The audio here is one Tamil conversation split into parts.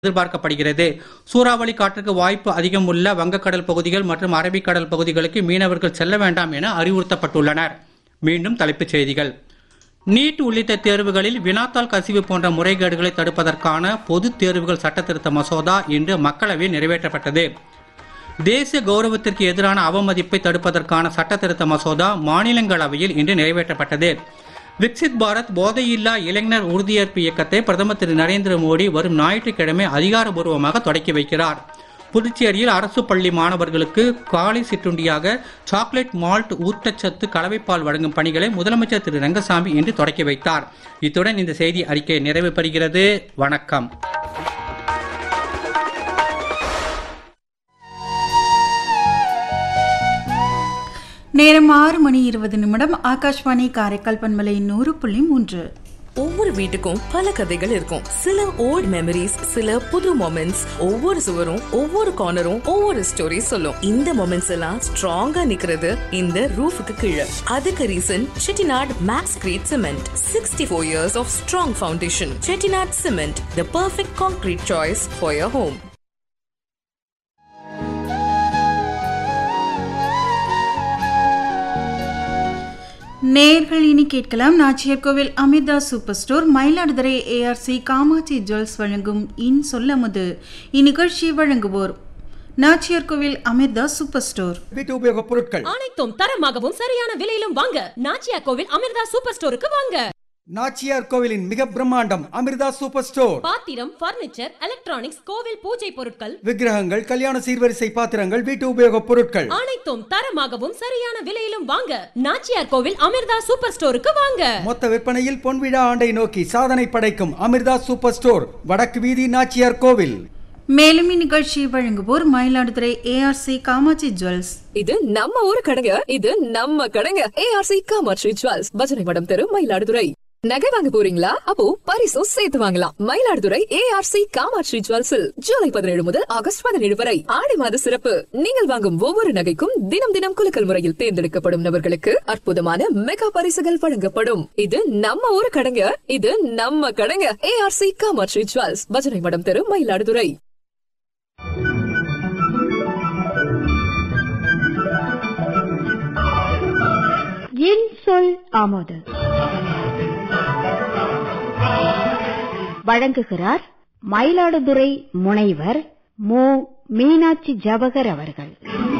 எதிர்பார்க்கப்படுகிறது சூறாவளி காற்றுக்கு வாய்ப்பு அதிகம் உள்ள வங்கக்கடல் பகுதிகள் மற்றும் அரபிக்கடல் பகுதிகளுக்கு மீனவர்கள் செல்ல வேண்டாம் என அறிவுறுத்தப்பட்டுள்ளனர் மீண்டும் தலைப்புச் செய்திகள் நீட் உள்ளிட்ட தேர்வுகளில் வினாத்தாள் கசிவு போன்ற முறைகேடுகளை தடுப்பதற்கான பொதுத் தேர்வுகள் சட்டத்திருத்த மசோதா இன்று மக்களவையில் நிறைவேற்றப்பட்டது தேசிய கௌரவத்திற்கு எதிரான அவமதிப்பை தடுப்பதற்கான சட்டத்திருத்த மசோதா மாநிலங்களவையில் இன்று நிறைவேற்றப்பட்டது விக்சித் பாரத் போதையில்லா இளைஞர் உறுதியேற்பு இயக்கத்தை பிரதமர் திரு நரேந்திர மோடி வரும் ஞாயிற்றுக்கிழமை அதிகாரபூர்வமாக தொடக்கி வைக்கிறார் புதுச்சேரியில் அரசு பள்ளி மாணவர்களுக்கு காலை சிற்றுண்டியாக சாக்லேட் மால்ட் ஊட்டச்சத்து கலவைப்பால் வழங்கும் பணிகளை முதலமைச்சர் திரு ரங்கசாமி இன்று தொடக்கி வைத்தார் இத்துடன் இந்த செய்தி அறிக்கை நிறைவு பெறுகிறது வணக்கம் நேரம் ஆறு மணி இருபது நிமிடம் ஆகாஷ்வாணி காரைக்கால் பண்பலை நூறு புள்ளி மூன்று ஒவ்வொரு வீட்டுக்கும் பல கதைகள் இருக்கும் சில ஓல்ட் மெமரிஸ் சில புது மொமெண்ட்ஸ் ஒவ்வொரு சுவரும் ஒவ்வொரு கார்னரும் ஒவ்வொரு ஸ்டோரி சொல்லும் இந்த மொமெண்ட்ஸ் எல்லாம் ஸ்ட்ராங்கா நிக்கிறது இந்த ரூஃபுக்கு கீழே அதுக்கு reason Chettinad max crete cement sixty four years of strong foundation Chettinad cement the perfect concrete choice for your home நேர்கள் இனி கேட்கலாம் Nachiyar Koil Amirtha super store Mayiladuthurai ARC Kamatchi jewels வழங்கும் இன் சொல்லமுது இந்நிகழ்ச்சியை வழங்குவோர் நாச்சியார் கோவில் அமிர்தா சூப்பர் ஸ்டோர் வீட்டு உபயோகப் பொருட்கள் அனைத்தும் தரமாகவும் சரியான விலையிலும் வாங்க நாச்சியா கோவில் அமிர்தா சூப்பர் ஸ்டோருக்கு வாங்க நாச்சியார் கோவிலின் மிக பிரம்மாண்டம் அமிர்தா சூப்பர் ஸ்டோர் பாத்திரம் பர்னிச்சர் எலக்ட்ரானிக்ஸ் கோவில் பூஜை பொருட்கள் விக்கிரகங்கள் கல்யாண சீர்வரிசை பாத்திரங்கள் வீட்டு உபயோகப் பொருட்கள் அனைத்தும் தரமாகவும் சரியான விலையிலும் வாங்க நாச்சியார் கோவில் அமிர்தா சூப்பர் ஸ்டோருக்கு வாங்க மொத்த விற்பனையில் பொன்விழா ஆண்டை நோக்கி சாதனை படைக்கும் அமிர்தா சூப்பர் ஸ்டோர் வடக்கு வீதி நாச்சியார் கோவில் மேலும் இந்நிகழ்ச்சியை வழங்குவோர் மயிலாடுதுறை ஏஆர்சி காமாட்சி ஜுவல்ஸ் இது நம்ம ஊரு கடைங்க இது நம்ம கடைங்க ஏஆர்சி காமாட்சி ஜுவல்ஸ் பஜனை மடம் தெரு மயிலாடுதுறை நகை வாங்க போறீங்களா அப்போ பரிசும் சேர்த்து வாங்கலாம் மயிலாடுதுறை ஏஆர்சி காமாட்சி ஜுவல்ஸில் ஜூலை பதினேழு முதல் ஆகஸ்ட் பதினேழு வரை ஆடி மாத சிறப்பு நீங்கள் வாங்கும் ஒவ்வொரு நகைக்கும் தினம் தினம் குலுக்கல் முறையில் தேர்ந்தெடுக்கப்படும் நபர்களுக்கு அற்புதமான மெகா பரிசுகள் வழங்கப்படும் இது நம்ம ஊரு கடைங்க இது நம்ம கடைங்க ஏஆர்சி காமாட்சி ஜுவல்ஸ் பஜனை மடம் தெரு மயிலாடுதுறை என் சொல் ஆமோது வழங்குகிறார் மயிலாடுதுறை முனைவர் மு மீனாட்சி ஜவகர் அவர்கள்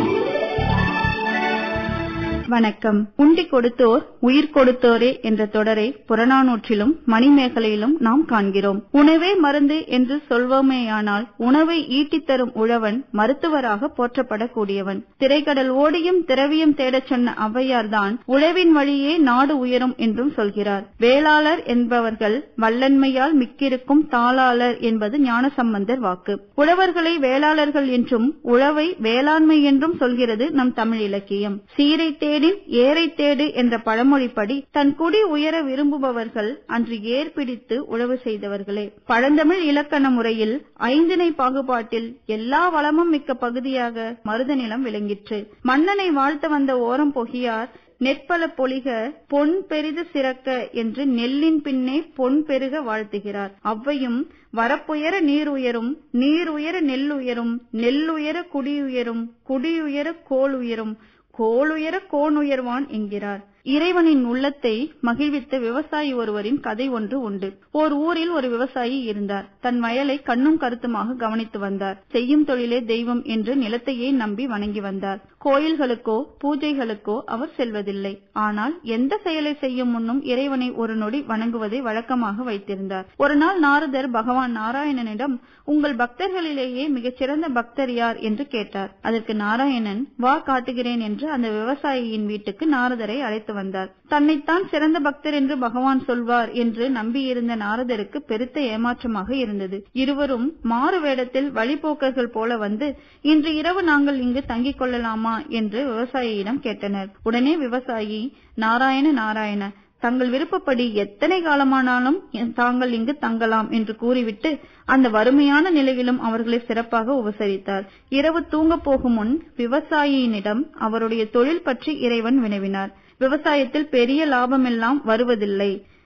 வணக்கம் உண்டி கொடுத்தோர் உயிர் கொடுத்தோரே என்ற தொடரை புறநானூற்றிலும் மணிமேகலையிலும் நாம் காண்கிறோம் உணவே மருந்து என்று சொல்வோமேயானால் உணவை ஈட்டித் தரும் உழவன் மருத்துவராக போற்றப்படக்கூடியவன் திரைக்கடல் ஓடியும் திரவியம் தேடச் சொன்ன ஔவையார்தான் உழவின் வழியே நாடு உயரும் என்றும் சொல்கிறார் வேளாளர் என்பவர்கள் வல்லன்மையால் மிக்கிருக்கும் தாளாளர் என்பது ஞானசம்பந்தர் வாக்கு உழவர்களை வேளாளர்கள் என்றும் உழவை வேளாண்மை என்றும் சொல்கிறது நம் தமிழ் இலக்கியம் சீரை தேடின் ஏரை தேடு என்ற பழமொழிப்படி தன் குடி உயர விரும்புபவர்கள் அன்று ஏர் பிடித்து உழவு செய்தவர்களே பழந்தமிழ் இலக்கண முறையில் ஐந்திணை பாகுபாட்டில் எல்லா வளமும் மிக்க பகுதியாக மருத நிலம் விளங்கிற்று மன்னனை வாழ்த்த வந்த ஓரம் பொகியார் நெற்பல பொலிக பொன் பெரிது சிறக்க என்று நெல்லின் பின்னே பொன் பெருக வாழ்த்துகிறார் அவ்வையும் வரப்புயர நீர் உயரும் நீர் உயர நெல் உயரும் நெல் உயர குடியுயரும் குடியுயர கோல் உயரும் கோளுயர கோன் உயர்வான் என்கிறார் இறைவனின் உள்ளத்தை மகிழ்வித்த விவசாயி ஒருவரின் கதை ஒன்று உண்டு ஓர் ஊரில் ஒரு விவசாயி இருந்தார் தன் வயலை கண்ணும் கருத்துமாக கவனித்து வந்தார் செய்யும் தொழிலே தெய்வம் என்று நிலத்தையே நம்பி வணங்கி வந்தார் கோயில்களுக்கோ பூஜைகளுக்கோ அவர் செல்வதில்லை ஆனால் எந்த செயலை செய்யும் முன்னும் இறைவனை ஒரு நொடி வணங்குவதை வழக்கமாக வைத்திருந்தார் ஒரு நாள் நாரதர் பகவான் நாராயணனிடம் உங்கள் பக்தர்களிலேயே மிகச்சிறந்த பக்தர் யார் என்று கேட்டார் அதற்கு நாராயணன் வா காட்டுகிறேன் என்று அந்த விவசாயியின் வீட்டுக்கு நாரதரை அழைத்து வந்தார் தன்னைத்தான் சிறந்த பக்தர் என்று பகவான் சொல்வார் என்று நம்பியிருந்த நாரதருக்கு பெருத்த ஏமாற்றமாக இருந்தது இருவரும் மாறு வேடத்தில் வழிபோக்கர்கள் போல வந்து இன்று இரவு நாங்கள் இங்கு தங்கிக் கொள்ளலாமா என்று விவசாயியிடம் கேட்டனர் உடனே விவசாயி நாராயண நாராயண தங்கள் விருப்பப்படி எத்தனை காலமானாலும் தாங்கள் இங்கு தங்கலாம் என்று கூறிவிட்டு அந்த வறுமையான நிலையிலும் அவர்களை சிறப்பாக உபசரித்தார் இரவு தூங்க போகும் முன் விவசாயியினிடம் அவருடைய தொழில் பற்றி இறைவன் வினவினார் விவசாயத்தில் பெரிய லாபமெல்லாம் வருவதில்லை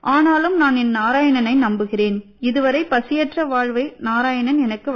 ஆனாலும் நான் என் நாராயணனை நம்புகிறேன் இதுவரை பசியற்ற வாழ்வை நாராயணன் எனக்கு